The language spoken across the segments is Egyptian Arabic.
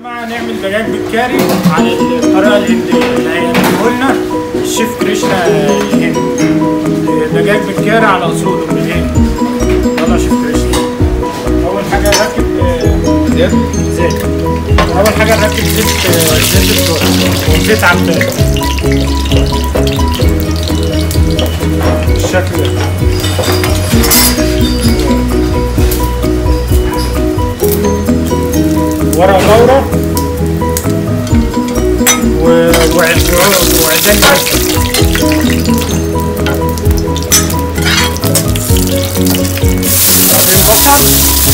جماعة نعمل دجاج بالكاري على الطريقة الهندية اللي هيعمله لنا الشيف كريشنا الهندي دجاج بالكاري على أصوله من الهند يلا يا شيف كريشنا أول حاجة نركب آه، زيت زيت أول حاجة نركب زيت آه، زيت الذرة وزيت عباد بالشكل ده ورق لورا و... وع- وع- وعيدان عسل البصل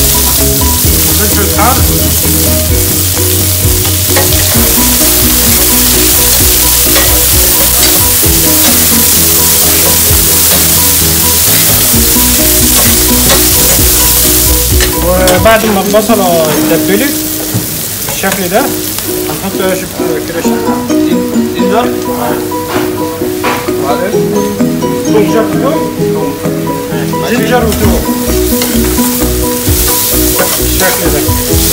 فلفل حار وبعد ما البصلة اتبلت بالشكل ده هنحط يا شيف كده شوية جنجر وبعدين جنجر وتوم جنجر وتوم بالشكل ده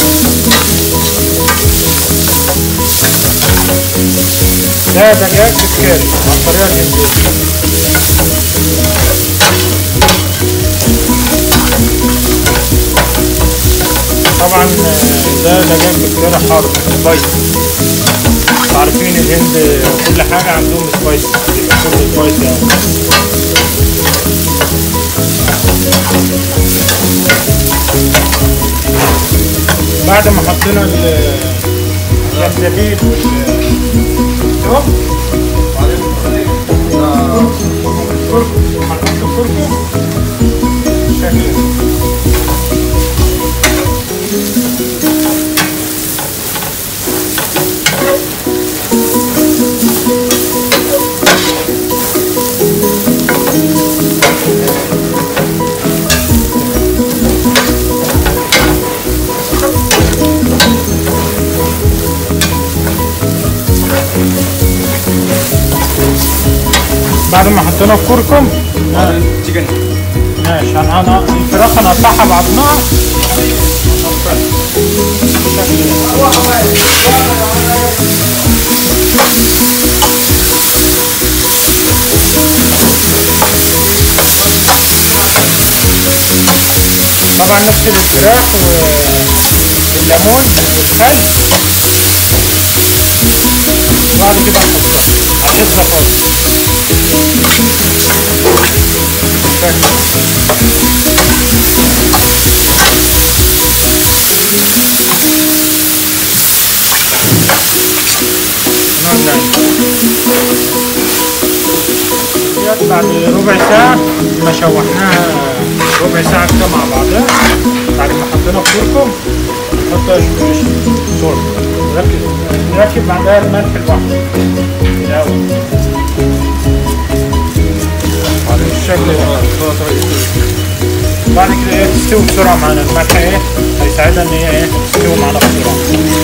ده دجاج بالكاري على الطريقة الهندية طبعا آه، ده دجاج بالكاري حار سبايسي عارفين الهند كل حاجة عندهم سبايسي بيحبوا سبايسي يعني بعد ما حطينا ال- الجنزبيل والثوم وبعدين ده كركم هنحط الكركم بالشكل ده بعد ما حطينا الكركم وبعدين تشيكن ماشي انا انا الفراخ هنقطعها بعضمها بالشكل ده. طبعا نغسل الفراخ والليمون والخل وبعد كده نحطها هتطلع خالص بالشكل نعم نعم ديت بعد ربع ساعة ما شوحناها ربع ساعة كده مع بعضها بعد ما حطينا الكركم نحط صور نركب نركب بعدها الملح لوحده الأول وبعدين بالشكل ده صورة صورة بعد كده ايه تستوي بسرعة معانا الملح ايه هيساعدها ان هي ايه تستوي معانا بسرعة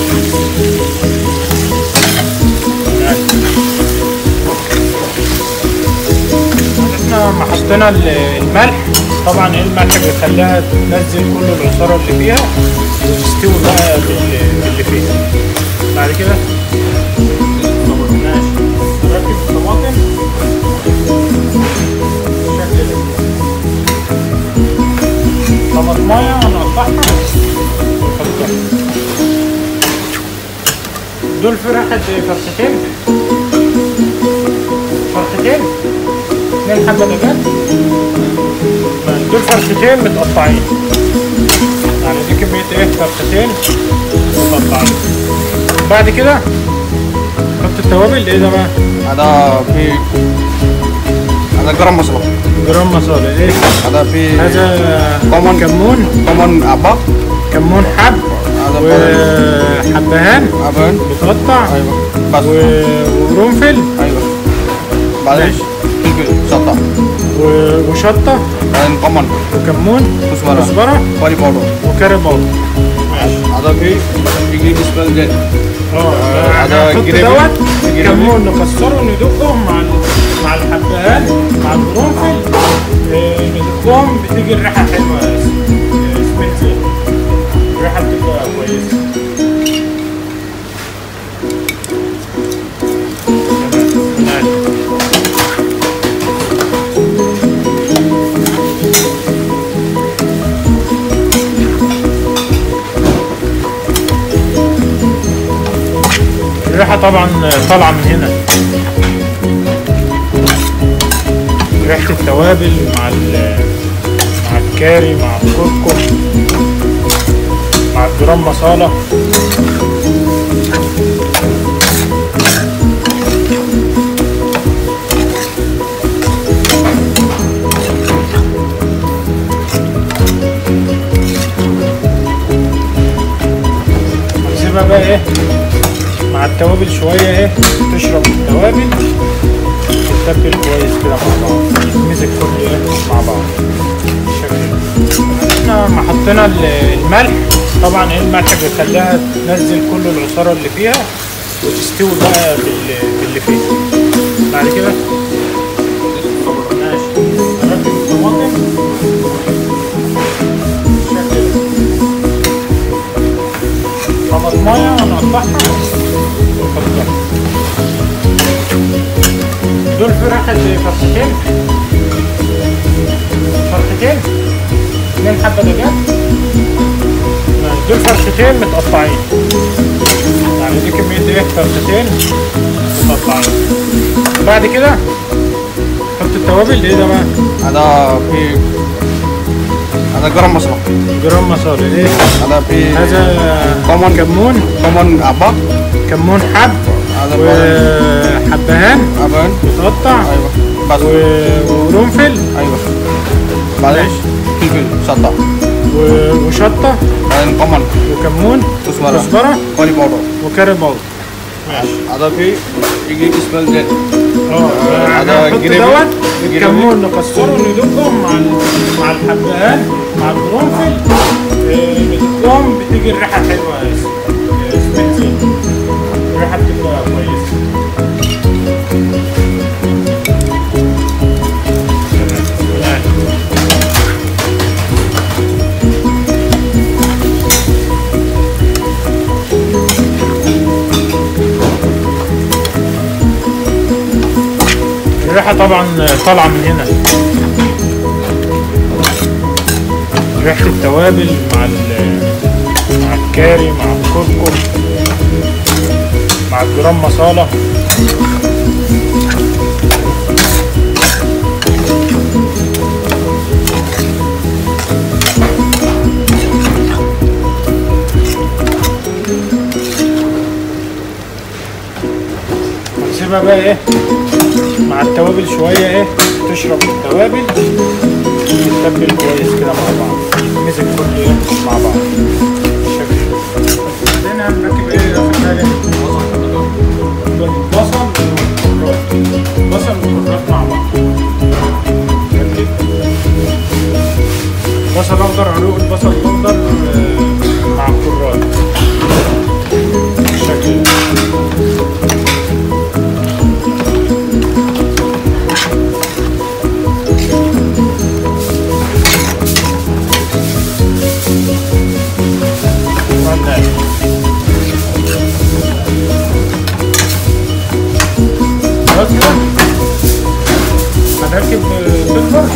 احنا ما حطينا ال- الملح طبعا ايه الملح بيخليها تنزل كل العصارة اللي فيها وتستوي بقى بال- باللي فيها بعد كده ماشي نركب الطماطم بالشكل ده طماطمايه هنقطعها ونحطها دول فراخ قد ايه فرختين فرختين اتنين حبة دجاج دول فرختين متقطعين يعني دي كمية ايه فرختين متقطعين بعد كده نحط التوابل ايه ده بقى هذا في هذا جرام مصر جرام مصالح ايه هذا في هذا كومون كمون كومون أبا كمون حب هذا وحبهان أبان بتقطع أيوة بس و- وقرنفل أيوة بعدين ماشي. فلفل شطة و- وشطة بعدين كومون وكمون كزبرة كزبرة كوري باودر وكاري باودر هذا في في جرين سبيل جيت اه هذا هنحط جريمي. دوت جريمي. كمون نكسره ندقه مع ال- مع الحبهان مع القرنفل آه، ندقهم بتيجي الريحة حلوة يا ياسر. آه، سميل زين الريحة بتبقى كويسة الريحة طبعا طالعة من هنا ريحة التوابل مع ال مع الكاري مع الكركم مع الجرام مصالة نسيبها بقى ايه مع التوابل شوية ايه تشرب التوابل تتبل كويس كده مع بعض يتمزج كله ايه مع بعض بالشكل ده. احنا ما حطينا ال- الملح طبعا ايه الملح بيخليها تنزل كل العصارة اللي فيها وتستوي بقى بال- باللي فيها بعد كده ماشي هنركب الطماطم بالشكل ده. طماطمايه ونقطعها ونحطها دول فراخ قد ايه فرختين فرختين اتنين حبة دجاج ماشي، دول فرختين متقطعين يعني دي كمية ايه فرختين متقطعين بعد كده حط التوابل ده ايه ده بقى هذا في هذا قرم مصر جرام مصالح ايه هذا في هذا كمون كمون كمون أبا كمون حب هذا وحبهان أبان متقطع أيوة بس و- وقرنفل أيوة بعدين ماشي. فلفل شطة و- وشطة بعدين كمون وكمون كزبرة كزبرة كوري باودر وكاري باودر ماشي هذا في يجي اسمه زيت اه هذا هنحط جريبي. دوت جريبي. الكمون نكسره ندقه مع ال- مع الحبهان مع القرنفل آه، ندقهم بتيجي الريحة حلوة يا اسم- يا سمعتي الريحة بتبقى كويسة تمام. الريحة طبعا طالعة من هنا ريحة التوابل مع ال مع الكاري مع الكركم مع الجرام مصالة هنسيبها بقى ايه مع التوابل شوية ايه تشرب التوابل وتتبل كويس كده مع بعض يتمزج كله ايه مع بعض بالشكل ده. بعدين هنركب ايه اخر حاجة بصل وكرات بصل وكرات مع بعض نركب بصل اخضر عروق البصل الاخضر آه، مع الكرات بالشكل ده والله. خلاص كده هنركب سيلفر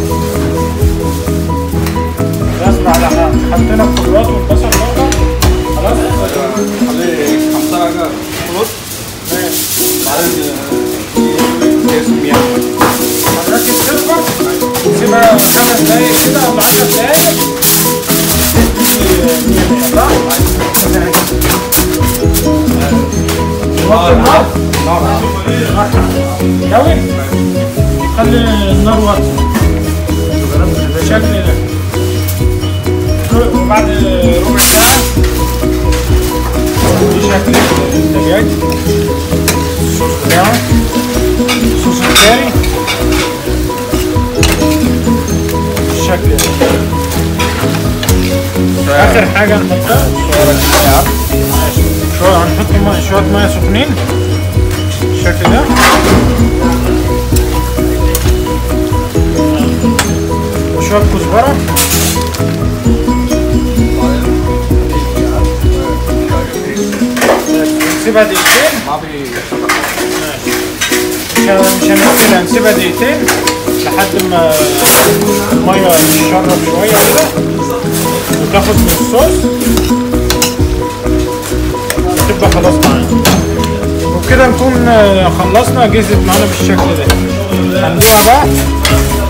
خلاص بعد ح- حطينا الخضروات والبصل الاخضر خلاص خليه خمسة دقائق خلص ماشي. بعدين كيس مياه هنركب سيلفر نسيبها خمس دقايق كده ولا 10 دقايق تدي مية مية صح؟ نوطي النار يوي خلي النار واطية بالشكل ده وبعد ربع ساعة دي شكل الدجاج الصوص بتاعه صوص الكاري بالشكل ده اخر حاجة نحطها شوية هنحط مية شوية مية سخنين بالشكل ده وشوية كزبرة نسيبها دقيقتين ما في مش هن- مش هنقفلها نسيبها دقيقتين لحد ما المية تشرب شوية كده وتاخد من الصوص وتبقى خلاص معانا وبكده نكون آه، خلصنا جهزت معانا بالشكل ده هندوها بقى